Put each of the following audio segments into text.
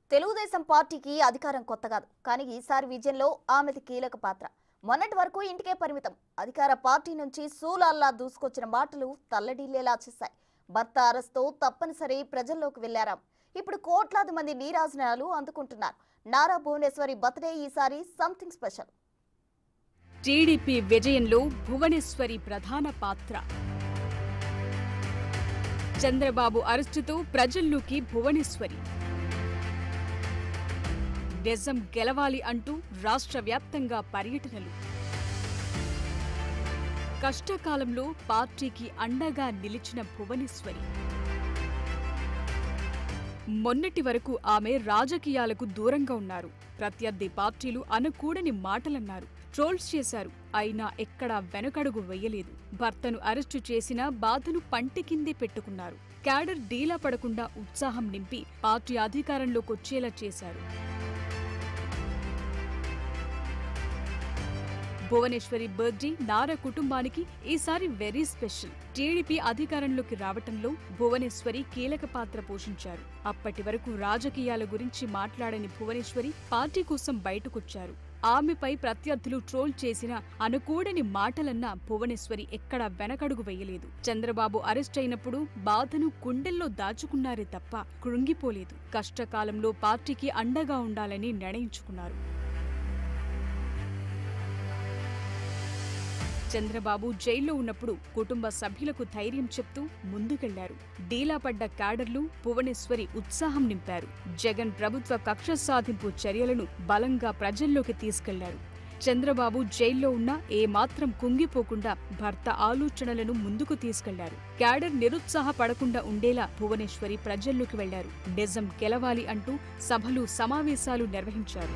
తెలుగుదేశం పార్టీకి అధికారం కొత్త కాదు కానీ ఈసారి విజయంలో ఆమెది కీలక పాత్ర మొన్నటి వరకు ఇంటికే పరిమితం అధికార పార్టీ నుంచి సూలాల్లా దూసుకొచ్చిన మాటలు తల్లడిల్లేలా చేశాయి భర్త అరెస్ట్తో తప్పనిసరి ప్రజల్లోకి వెళ్లారాం ఇప్పుడు కోట్లాది మంది నీరాజనాలు అందుకుంటున్నారు నారా భువనేశ్వరి బర్త్డే ఈసారి సంథింగ్ స్పెషల్ టీడీపీ విజయంలో భువనేశ్వరి ప్రధాన పాత్ర చంద్రబాబు అరెస్టుతో ప్రజల్లోకి భువనేశ్వరి నిజం గెలవాలి అంటూ రాష్ట్ర వ్యాప్తంగా పర్యటనలు కష్టకాలంలో పార్టీకి అండగా నిలిచిన భువనేశ్వరి మొన్నటి వరకు ఆమె రాజకీయాలకు దూరంగా ఉన్నారు ప్రత్యర్థి పార్టీలు అనకూడని మాటలన్నారు ట్రోల్స్ చేశారు అయినా ఎక్కడా వెనకడుగు వెయ్యలేదు భర్తను అరెస్టు చేసిన బాధను పంటి కిందే పెట్టుకున్నారు క్యాడర్ డీలా పడకుండా ఉత్సాహం నింపి పార్టీ అధికారంలోకొచ్చేలా చేశారు భువనేశ్వరి బర్త్డే నారా కుటుంబానికి ఈసారి వెరీ స్పెషల్ టీడీపీ అధికారంలోకి రావటంలో భువనేశ్వరి కీలక పాత్ర పోషించారు అప్పటి వరకు రాజకీయాల గురించి మాట్లాడని భువనేశ్వరి పార్టీ కోసం బయటకొచ్చారు ఆమెపై ప్రత్యర్థులు ట్రోల్ చేసిన అనుకూడని మాటలన్న భువనేశ్వరి ఎక్కడా వెనకడుగు వేయలేదు చంద్రబాబు అరెస్ట్ అయినప్పుడు బాధను గుండెల్లో దాచుకున్నారే తప్ప కృంగిపోలేదు కష్టకాలంలో పార్టీకి అండగా ఉండాలని నిర్ణయించుకున్నారు చంద్రబాబు జైల్లో ఉన్నప్పుడు కుటుంబ సభ్యులకు ధైర్యం చెప్తూ ముందుకెళ్లారు డీలా పడ్డ క్యాడర్లు భువనేశ్వరి ఉత్సాహం నింపారు జగన్ ప్రభుత్వ కక్ష సాధింపు చర్యలను బలంగా ప్రజల్లోకి తీసుకెళ్లారు చంద్రబాబు జైల్లో ఉన్నా ఏమాత్రం కుంగిపోకుండా భర్త ఆలోచనలను ముందుకు తీసుకెళ్లారు క్యాడర్ నిరుత్సాహపడకుండా ఉండేలా భువనేశ్వరి ప్రజల్లోకి వెళ్లారు నిజం గెలవాలి అంటూ సభలు సమావేశాలు నిర్వహించారు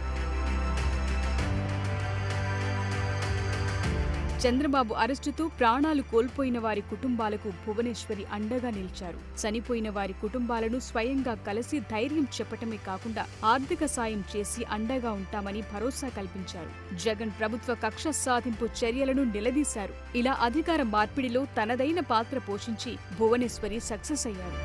చంద్రబాబు అరెస్టుతో ప్రాణాలు కోల్పోయిన వారి కుటుంబాలకు భువనేశ్వరి అండగా నిలిచారు చనిపోయిన వారి కుటుంబాలను స్వయంగా కలిసి ధైర్యం చెప్పటమే కాకుండా ఆర్థిక సాయం చేసి అండగా ఉంటామని భరోసా కల్పించారు జగన్ ప్రభుత్వ కక్ష సాధింపు చర్యలను నిలదీశారు ఇలా అధికార మార్పిడిలో తనదైన పాత్ర పోషించి భువనేశ్వరి సక్సెస్ అయ్యారు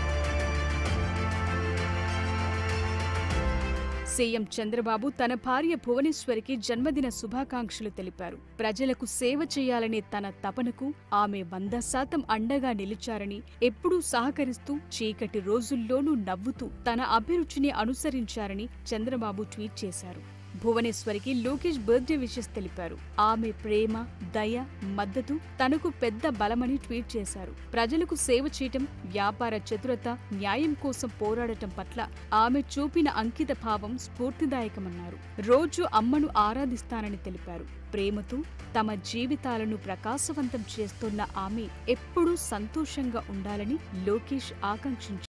సీఎం చంద్రబాబు తన భార్య భువనేశ్వరికి జన్మదిన శుభాకాంక్షలు తెలిపారు ప్రజలకు సేవ చేయాలనే తన తపనకు ఆమె వంద శాతం అండగా నిలిచారని ఎప్పుడూ సహకరిస్తూ చీకటి రోజుల్లోనూ నవ్వుతూ తన అభిరుచిని అనుసరించారని చంద్రబాబు ట్వీట్ చేశారు భువనేశ్వరికి లోకేష్ బర్త్డే విషెస్ తెలిపారు ఆమె ప్రేమ దయ మద్దతు తనకు పెద్ద బలమని ట్వీట్ చేశారు ప్రజలకు సేవ చేయటం వ్యాపార చతురత న్యాయం కోసం పోరాడటం పట్ల ఆమె చూపిన అంకిత భావం స్ఫూర్తిదాయకమన్నారు రోజు అమ్మను ఆరాధిస్తానని తెలిపారు ప్రేమతో తమ జీవితాలను ప్రకాశవంతం చేస్తున్న ఆమె ఎప్పుడూ సంతోషంగా ఉండాలని లోకేష్ ఆకాంక్షించారు